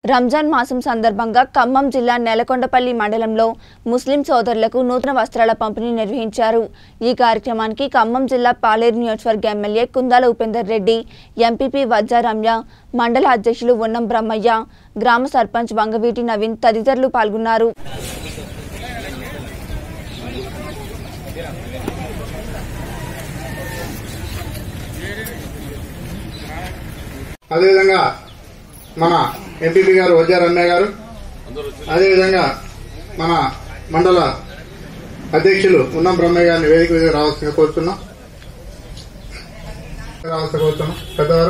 రంజాన్ మాసం సందర్భంగా ఖమ్మం జిల్లా నెలకొండపల్లి మండలంలో ముస్లిం సోదరులకు నూతన వస్త్రాల పంపిణీ నిర్వహించారు ఈ కార్యక్రమానికి ఖమ్మం జిల్లా పాలేరు నియోజకవర్గ ఎమ్మెల్యే కుందాల ఉపేందర్ రెడ్డి ఎంపీపీ వజ్జా రమ్య మండల అధ్యక్షులు ఉన్నం బ్రహ్మయ్య గ్రామ సర్పంచ్ వంగవీటి నవీన్ తదితరులు పాల్గొన్నారు అదేవిధంగా మన ఎంపీపీ గారు వజ్జా రమ్య గారు అదేవిధంగా మన మండల అధ్యక్షులు ఉన్నం బ్రహ్మయ్య గారిని వేదిక మీద రావాల్సిందిగా కోరుతున్నాం రావాల్సిందిగా కోరుతున్నాం పెద్దవారు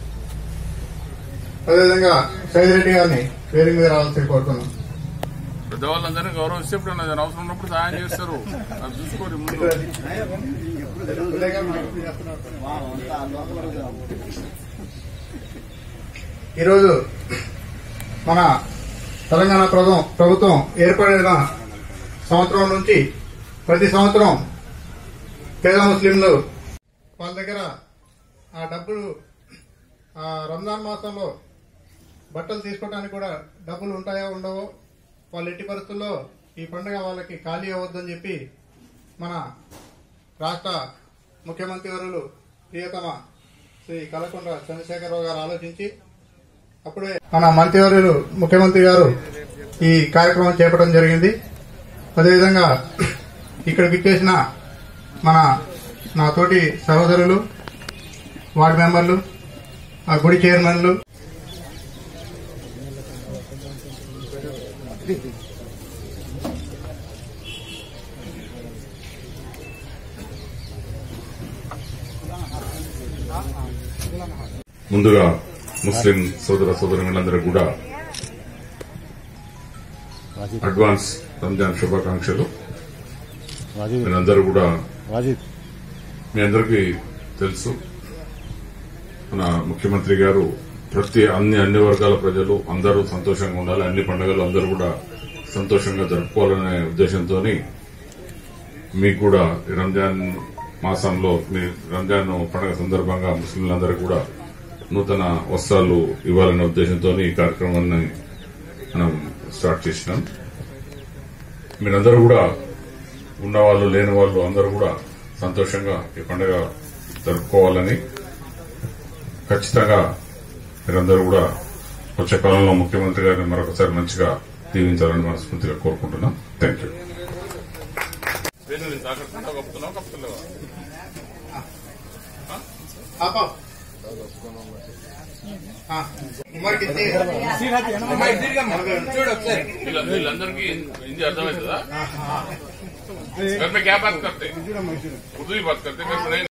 అదేవిధంగా సైదిరెడ్డి గారిని వేదిక మీద రావాల్సిందిగా కోరుతున్నాం పెద్దవాళ్ళందరినీ గౌరవిస్తే ఇప్పుడు ఏదైనా అవసరం ఉన్నప్పుడు సహాయం చేస్తారు అది చూసుకోరు ముందు ఈరోజు మన తెలంగాణ ప్రభుత్వం ప్రభుత్వం ఏర్పడిన సంవత్సరం నుంచి ప్రతి సంవత్సరం పేద ముస్లింలు వాళ్ళ దగ్గర ఆ డబ్బులు ఆ రంజాన్ మాసంలో బట్టలు తీసుకోవడానికి కూడా డబ్బులు ఉంటాయో ఉండవో వాళ్ళ ఎట్టి పరిస్థితుల్లో ఈ పండుగ వాళ్ళకి ఖాళీ అవ్వద్దని చెప్పి మన రాష్ట్ర ముఖ్యమంత్రి వర్యులు ప్రియతమ శ్రీ కలకొండ చంద్రశేఖరరావు గారు ఆలోచించి అప్పుడే మన మంత్రివర్యులు ముఖ్యమంత్రి గారు ఈ కార్యక్రమం చేపట్టడం జరిగింది అదేవిధంగా ఇక్కడ విచ్చేసిన మన నా తోటి సహోదరులు వార్డు మెంబర్లు ఆ గుడి చైర్మన్లు ముందుగా ముస్లిం సోదర సోదరులందరూ కూడా అడ్వాన్స్ రంజాన్ శుభాకాంక్షలు వాజిద్ మీరందరూ కూడా వాజిద్ మీ అందరికీ తెలుసు మన ముఖ్యమంత్రి గారు ప్రతి అన్ని అన్ని వర్గాల ప్రజలు అందరూ సంతోషంగా ఉండాలి అన్ని పండుగలు అందరూ కూడా సంతోషంగా జరుపుకోవాలనే ఉద్దేశంతో మీకు కూడా ఈ రంజాన్ మాసంలో మీ రంజాన్ పండుగ సందర్భంగా ముస్లింలందరూ కూడా నూతన వస్త్రాలు ఇవ్వాలనే ఉద్దేశంతో ఈ కార్యక్రమాన్ని మనం స్టార్ట్ చేసినాం మీరందరూ కూడా ఉన్నవాళ్ళు లేని వాళ్ళు అందరూ కూడా సంతోషంగా ఈ పండుగ జరుపుకోవాలని ఖచ్చితంగా మీరందరూ కూడా వచ్చే కాలంలో ముఖ్యమంత్రి గారిని మరొకసారి మంచిగా దీవించాలని మనస్ఫూర్తిగా కోరుకుంటున్నాం థ్యాంక్ యూ आप आप हाँ उम्र कितनी है వీళ్ళందరికీ హిందీ అర్థమవుతుందా घर में क्या बात करते हैं उर्दू ही बात करते हैं घर में नहीं